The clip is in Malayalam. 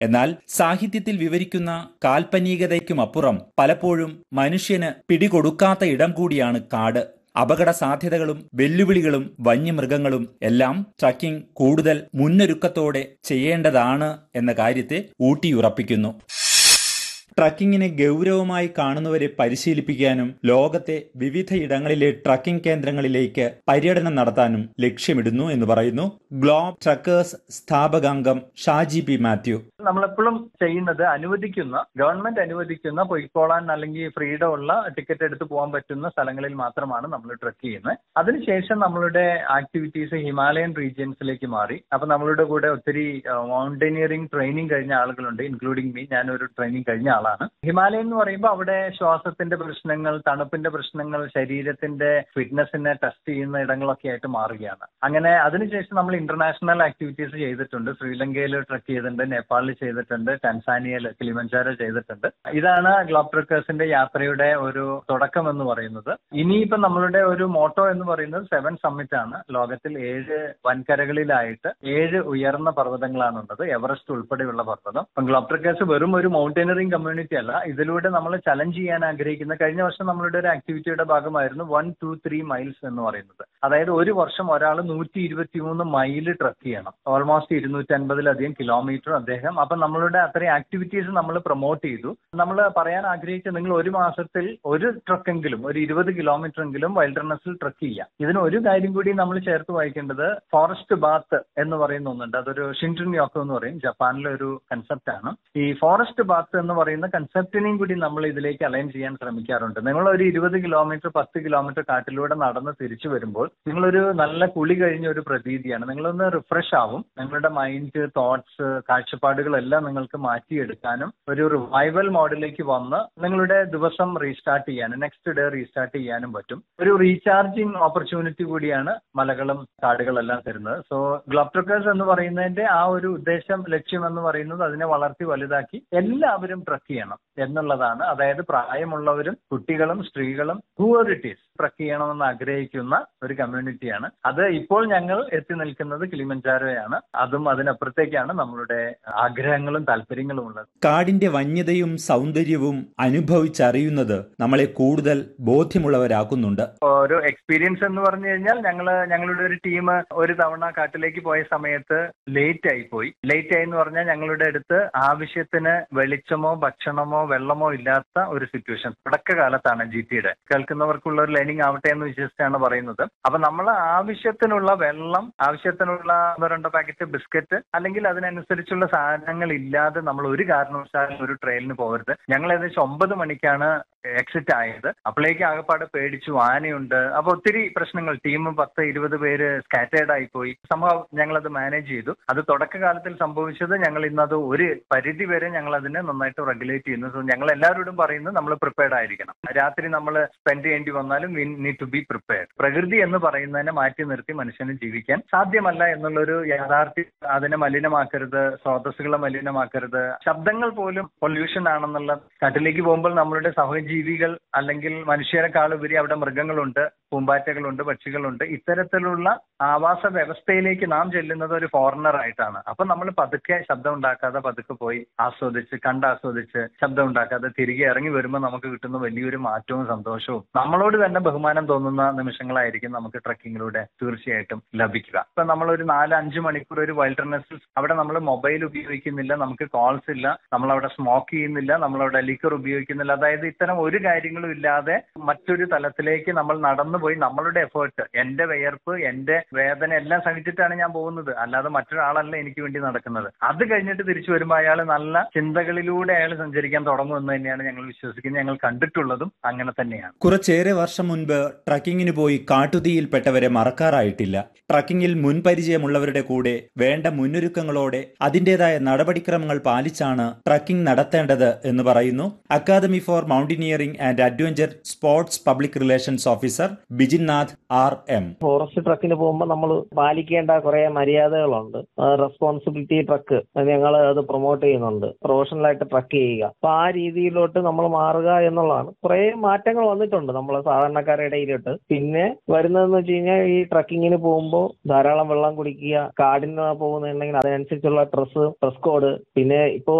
എന്നാൽ സാഹിത്യത്തിൽ വിവരിക്കുന്ന കാൽപ്പനികതയ്ക്കുമപ്പുറം പലപ്പോഴും മനുഷ്യന് പിടികൊടുക്കാത്ത ഇടം കൂടിയാണ് കാട് അപകട സാധ്യതകളും വെല്ലുവിളികളും വന്യമൃഗങ്ങളും എല്ലാം ട്രക്കിംഗ് കൂടുതൽ മുന്നൊരുക്കത്തോടെ ചെയ്യേണ്ടതാണ് എന്ന കാര്യത്തെ ഊട്ടിയുറപ്പിക്കുന്നു ട്രക്കിങ്ങിനെ ഗൗരവമായി കാണുന്നവരെ പരിശീലിപ്പിക്കാനും ലോകത്തെ വിവിധയിടങ്ങളിലെ ട്രക്കിംഗ് കേന്ദ്രങ്ങളിലേക്ക് പര്യടനം നടത്താനും ലക്ഷ്യമിടുന്നു എന്ന് പറയുന്നു ഗ്ലോബ് ട്രക്കേഴ്സ് സ്ഥാപകാംഗം ഷാജി പി മാത്യു നമ്മളെപ്പോഴും ചെയ്യുന്നത് അനുവദിക്കുന്ന ഗവൺമെന്റ് അനുവദിക്കുന്ന പൊയ്ക്കോളാൻ അല്ലെങ്കിൽ ഫ്രീഡം ഉള്ള ടിക്കറ്റ് എടുത്ത് പോകാൻ പറ്റുന്ന സ്ഥലങ്ങളിൽ മാത്രമാണ് നമ്മൾ ട്രക്ക് ചെയ്യുന്നത് അതിനുശേഷം നമ്മളുടെ ആക്ടിവിറ്റീസ് ഹിമാലയൻ റീജിയൻസിലേക്ക് മാറി അപ്പൊ നമ്മളുടെ കൂടെ ഒത്തിരി മൗണ്ടനിയറിംഗ് ട്രെയിനിങ് കഴിഞ്ഞ ആളുകളുണ്ട് ഇൻക്ലൂഡിംഗ് മീ ഞാനൊരു ട്രെയിനിങ് കഴിഞ്ഞ ആളാണ് ഹിമാലയൻ എന്ന് പറയുമ്പോൾ അവിടെ ശ്വാസത്തിന്റെ പ്രശ്നങ്ങൾ തണുപ്പിന്റെ പ്രശ്നങ്ങൾ ശരീരത്തിന്റെ ഫിറ്റ്നസിനെ ടെസ്റ്റ് ചെയ്യുന്ന ഇടങ്ങളൊക്കെ ആയിട്ട് മാറുകയാണ് അങ്ങനെ അതിനുശേഷം നമ്മൾ ഇന്റർനാഷണൽ ആക്ടിവിറ്റീസ് ചെയ്തിട്ടുണ്ട് ശ്രീലങ്കയിൽ ട്രക്ക് ചെയ്തിട്ടുണ്ട് നേപ്പാളിൽ ചെയ്തിട്ടുണ്ട് ടാൻസാനിയയിൽ കിളിമഞ്ചാരോ ചെയ്തിട്ടുണ്ട് ഇതാണ് ഗ്ലോബ് ട്രക്കേഴ്സിന്റെ യാത്രയുടെ ഒരു തുടക്കം എന്ന് പറയുന്നത് ഇനിയിപ്പോ നമ്മളുടെ ഒരു മോട്ടോ എന്ന് പറയുന്നത് സെവൻ സമ്മിറ്റ് ആണ് ലോകത്തിൽ ഏഴ് വൻകരകളിലായിട്ട് ഏഴ് ഉയർന്ന പർവ്വതങ്ങളാണുള്ളത് എവറസ്റ്റ് ഉൾപ്പെടെയുള്ള പർവ്വതം അപ്പം ഗ്ലോബ് ട്രക്കേഴ്സ് വെറും ഒരു മൗണ്ടനറിംഗ് കമ്മ്യൂണിറ്റി അല്ല ഇതിലൂടെ നമ്മൾ ചലഞ്ച് ചെയ്യാൻ ആഗ്രഹിക്കുന്ന കഴിഞ്ഞ വർഷം നമ്മളുടെ ഒരു ആക്ടിവിറ്റിയുടെ ഭാഗമായിരുന്നു വൺ ടു ത്രീ മൈൽസ് എന്ന് പറയുന്നത് അതായത് ഒരു വർഷം ഒരാൾ നൂറ്റി ഇരുപത്തി മൂന്ന് മൈല് ട്രക്ക് ചെയ്യണം ഓൾമോസ്റ്റ് ഇരുന്നൂറ്റി അൻപതിലധികം കിലോമീറ്റർ അദ്ദേഹം അപ്പൊ നമ്മളുടെ അത്രയും ആക്ടിവിറ്റീസ് നമ്മൾ പ്രൊമോട്ട് ചെയ്തു നമ്മൾ പറയാൻ ആഗ്രഹിച്ച നിങ്ങൾ ഒരു മാസത്തിൽ ഒരു ട്രക്കെങ്കിലും ഒരു ഇരുപത് കിലോമീറ്റർ എങ്കിലും വൈൽഡർനെസ്സിൽ ട്രക്ക് ചെയ്യാം ഇതിന് ഒരു കാര്യം കൂടി നമ്മൾ ചേർത്ത് വായിക്കേണ്ടത് ഫോറസ്റ്റ് ബാത്ത് എന്ന് പറയുന്ന ഒന്നുണ്ട് അതൊരു ഷിൻട്രിൻ യോക്കോ എന്ന് പറയും ജപ്പാനിലെ ഒരു കൺസെപ്റ്റ് ആണ് ഈ ഫോറസ്റ്റ് ബാത്ത് എന്ന് പറയുന്ന കൺസെപ്റ്റിനെയും കൂടി നമ്മൾ ഇതിലേക്ക് അലൈൻ ചെയ്യാൻ ശ്രമിക്കാറുണ്ട് നിങ്ങൾ ഒരു ഇരുപത് കിലോമീറ്റർ പത്ത് കിലോമീറ്റർ കാട്ടിലൂടെ നടന്ന് തിരിച്ചു വരുമ്പോൾ നിങ്ങളൊരു നല്ല കുളി കഴിഞ്ഞ ഒരു പ്രതീതിയാണ് നിങ്ങളൊന്ന് റിഫ്രഷ് ആവും നിങ്ങളുടെ മൈൻഡ് തോട്ട്സ് കാഴ്ചപ്പാടുകളെല്ലാം നിങ്ങൾക്ക് മാറ്റിയെടുക്കാനും ഒരു റിവൈവൽ മോഡിലേക്ക് വന്ന് നിങ്ങളുടെ ദിവസം റീസ്റ്റാർട്ട് ചെയ്യാനും നെക്സ്റ്റ് ഡേ റീസ്റ്റാർട്ട് ചെയ്യാനും പറ്റും ഒരു റീചാർജിങ് ഓപ്പർച്യൂണിറ്റി കൂടിയാണ് മലകളും കാടുകളെല്ലാം തരുന്നത് സോ ഗ്ലോബ് ട്രക്കേഴ്സ് എന്ന് പറയുന്നതിന്റെ ആ ഒരു ഉദ്ദേശം ലക്ഷ്യം എന്ന് പറയുന്നത് അതിനെ വളർത്തി വലുതാക്കി എല്ലാവരും ട്രക്ക് ചെയ്യണം എന്നുള്ളതാണ് അതായത് പ്രായമുള്ളവരും കുട്ടികളും സ്ത്രീകളും ഹൂവർ ഇറ്റ് ഈസ് ട്രക്ക് ചെയ്യണമെന്ന് ആഗ്രഹിക്കുന്ന ഒരു കമ്മ്യൂണിറ്റിയാണ് അത് ഇപ്പോൾ ഞങ്ങൾ എത്തി നിൽക്കുന്നത് കിളിമഞ്ചാരോയാണ് അതും അതിനപ്പുറത്തേക്കാണ് നമ്മളുടെ ആഗ്രഹങ്ങളും താല്പര്യങ്ങളും ഉള്ളത് കാടിന്റെ വന്യതയും സൗന്ദര്യവും അനുഭവിച്ചറിയുന്നത് നമ്മളെ കൂടുതൽ ബോധ്യമുള്ളവരാക്കുന്നുണ്ട് ഒരു എക്സ്പീരിയൻസ് എന്ന് പറഞ്ഞു കഴിഞ്ഞാൽ ഞങ്ങൾ ഞങ്ങളുടെ ഒരു ടീം ഒരു തവണ കാട്ടിലേക്ക് പോയ സമയത്ത് ലേറ്റ് ആയി പോയി ലേറ്റ് ആയി എന്ന് പറഞ്ഞാൽ ഞങ്ങളുടെ അടുത്ത് ആവശ്യത്തിന് വെളിച്ചമോ ഭക്ഷണമോ വെള്ളമോ ഇല്ലാത്ത ഒരു സിറ്റുവേഷൻ തുടക്കകാലത്താണ് ജി ടിയുടെ കേൾക്കുന്നവർക്കുള്ള ഒരു ലേണിംഗ് ആവട്ടെ എന്ന് വിശ്വസിച്ചാണ് പറയുന്നത് അപ്പൊ നമ്മൾ ആവശ്യത്തിനുള്ള വെള്ളം ആവശ്യത്തിനുള്ള ഒന്നോ രണ്ടോ പാക്കറ്റ് ബിസ്ക്കറ്റ് അല്ലെങ്കിൽ അതിനനുസരിച്ചുള്ള സാധനങ്ങൾ ഇല്ലാതെ നമ്മൾ ഒരു കാരണവശാലും ഒരു ട്രെയിനിന് പോകരുത് ഞങ്ങൾ ഏകദേശം ഒമ്പത് മണിക്കാണ് എക്സിറ്റ് ആയത് അപ്പോഴേക്ക് ആകപ്പാട് പേടിച്ചു ആനയുണ്ട് അപ്പൊ ഒത്തിരി പ്രശ്നങ്ങൾ ടീം പത്ത് ഇരുപത് പേര് സ്കാറ്റേർഡ് ആയി പോയി സംഭവം ഞങ്ങൾ അത് മാനേജ് ചെയ്തു അത് തുടക്കകാലത്തിൽ സംഭവിച്ചത് ഞങ്ങൾ ഇന്നത് ഒരു പരിധി വരെ ഞങ്ങൾ അതിനെ നന്നായിട്ട് റെഗുലേറ്റ് ചെയ്യുന്നു സോ ഞങ്ങൾ എല്ലാവരോടും പറയുന്നത് നമ്മൾ പ്രിപ്പയർഡ് ആയിരിക്കണം രാത്രി നമ്മൾ സ്പെൻഡ് ചെയ്യേണ്ടി വന്നാലും we need to be prepared പ്രകൃതി എന്ന് പറയുന്നതിനെ മാറ്റി നിർത്തി മനുഷ്യന് ജീവിക്കാൻ സാധ്യമല്ല എന്നുള്ളൊരു യാഥാർത്ഥ്യം അതിനെ മലിനമാക്കരുത് സ്രോതസ്സുകളെ മലിനമാക്കരുത് ശബ്ദങ്ങൾ പോലും പൊല്യൂഷൻ ആണെന്നുള്ള കാട്ടിലേക്ക് പോകുമ്പോൾ നമ്മളുടെ സഹജീവികൾ അല്ലെങ്കിൽ മനുഷ്യരെക്കാൾ ഉപരി അവിടെ മൃഗങ്ങളുണ്ട് പൂമ്പാറ്റകളുണ്ട് പക്ഷികളുണ്ട് ഇത്തരത്തിലുള്ള ആവാസ വ്യവസ്ഥയിലേക്ക് നാം ചെല്ലുന്നത് ഒരു ഫോറിനർ ആയിട്ടാണ് അപ്പൊ നമ്മൾ പതുക്കെ ശബ്ദം ഉണ്ടാക്കാതെ പതുക്കെ പോയി ആസ്വദിച്ച് കണ്ടാസ്വദിച്ച് ശബ്ദം ഉണ്ടാക്കാതെ തിരികെ ഇറങ്ങി വരുമ്പോൾ നമുക്ക് കിട്ടുന്ന വലിയൊരു മാറ്റവും സന്തോഷവും നമ്മളോട് തന്നെ ബഹുമാനം തോന്നുന്ന നിമിഷങ്ങളായിരിക്കും നമുക്ക് ട്രക്കിങ്ങിലൂടെ തീർച്ചയായിട്ടും ലഭിക്കുക ഇപ്പൊ നമ്മൾ ഒരു നാല് അഞ്ച് മണിക്കൂർ ഒരു വൈൽഡർനെസ്സിൽ അവിടെ നമ്മൾ മൊബൈൽ ഉപയോഗിക്കുന്നില്ല നമുക്ക് കോൾസ് ഇല്ല നമ്മൾ അവിടെ സ്മോക്ക് ചെയ്യുന്നില്ല നമ്മൾ അവിടെ ലിക്കർ ഉപയോഗിക്കുന്നില്ല അതായത് ഇത്തരം ഒരു കാര്യങ്ങളും ഇല്ലാതെ മറ്റൊരു തലത്തിലേക്ക് നമ്മൾ നടന്നു പോയി നമ്മളുടെ എഫേർട്ട് എന്റെ വിയർപ്പ് എന്റെ വേദന എല്ലാം സഹിച്ചിട്ടാണ് ഞാൻ പോകുന്നത് അല്ലാതെ മറ്റൊരാളല്ല എനിക്ക് വേണ്ടി നടക്കുന്നത് അത് കഴിഞ്ഞിട്ട് തിരിച്ചു വരുമ്പോൾ അയാൾ നല്ല ചിന്തകളിലൂടെ അയാൾ സഞ്ചരിക്കാൻ തുടങ്ങുമെന്ന് തന്നെയാണ് ഞങ്ങൾ വിശ്വസിക്കുന്നത് ഞങ്ങൾ കണ്ടിട്ടുള്ളതും അങ്ങനെ തന്നെയാണ് കുറച്ചേറെ വർഷം മുൻപ് ട്രക്കിങ്ങിന് പോയി കാട്ടുതീയിൽപ്പെട്ടവരെ മറക്കാറായിട്ടില്ല ട്രക്കിങ്ങിൽ മുൻപരിചയമുള്ളവരുടെ കൂടെ വേണ്ട മുന്നൊരുക്കങ്ങളോടെ അതിന്റേതായ നടപടിക്രമങ്ങൾ പാലിച്ചാണ് ട്രക്കിംഗ് നടത്തേണ്ടത് എന്ന് പറയുന്നു academy for mountaineering and adventure sports public relations officer Bijinath R M forest ട്രക്കിന് പോകുമ്പോൾ നമ്മൾ പാലിക്കേണ്ട കുറെ മര്യാദകളുണ്ട് റെസ്പോൺസിബിലിറ്റി ട്രക്ക് ഞങ്ങൾ അത് പ്രൊമോട്ട് ചെയ്യുന്നുണ്ട് പ്രൊഫഷണലായിട്ട് ട്രക്ക് ചെയ്യുക അപ്പൊ ആ രീതിയിലോട്ട് നമ്മൾ മാറുക എന്നുള്ളതാണ് കുറെ മാറ്റങ്ങൾ വന്നിട്ടുണ്ട് നമ്മൾ സാധാരണക്കാരുടെ ഇടയിലോട്ട് പിന്നെ വരുന്നതെന്ന് വെച്ച് കഴിഞ്ഞാൽ ഈ ട്രക്കിങ്ങിന് പോകുമ്പോൾ ധാരാളം വെള്ളം കുടിക്കുക കാടിന് പോകുന്നുണ്ടെങ്കിൽ അതിനനുസരിച്ചുള്ള ഡ്രസ്സ് ഡ്രസ് കോഡ് പിന്നെ ഇപ്പോൾ